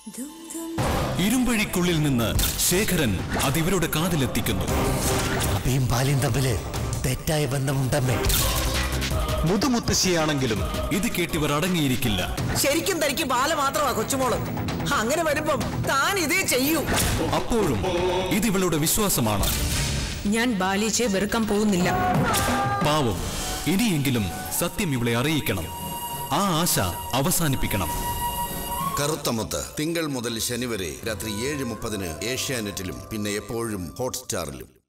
ഇരുമ്പഴിക്കുള്ളിൽ നിന്ന് ശേഖരൻ അതിവരുടെ കാതിലെത്തിക്കുന്നു അബിയും ബാലിയും തമ്മില് തെറ്റായ ബന്ധമുണ്ടമ്മേ മുതുമുത്തശ്ശിയാണെങ്കിലും ഇത് കേട്ടിവർ അടങ്ങിയിരിക്കില്ല ശരിക്കും തനിക്ക് ബാല മാത്രമാ കൊച്ചുമോള് അങ്ങനെ വരുമ്പം താൻ ഇതേ ചെയ്യൂ അപ്പോഴും ഇതിവളുടെ വിശ്വാസമാണ് ഞാൻ ബാലിച്ചെ വെറുക്കാൻ പോകുന്നില്ല പാവം ഇനിയെങ്കിലും സത്യം ഇവളെ അറിയിക്കണം ആ ആശ അവസാനിപ്പിക്കണം കറുത്തമുത്ത് തിങ്കൾ മുതൽ ശനി വരെ രാത്രി ഏഴ് മുപ്പതിന് ഏഷ്യാനെറ്റിലും പിന്നെ എപ്പോഴും ഹോട്ട്സ്റ്റാറിലും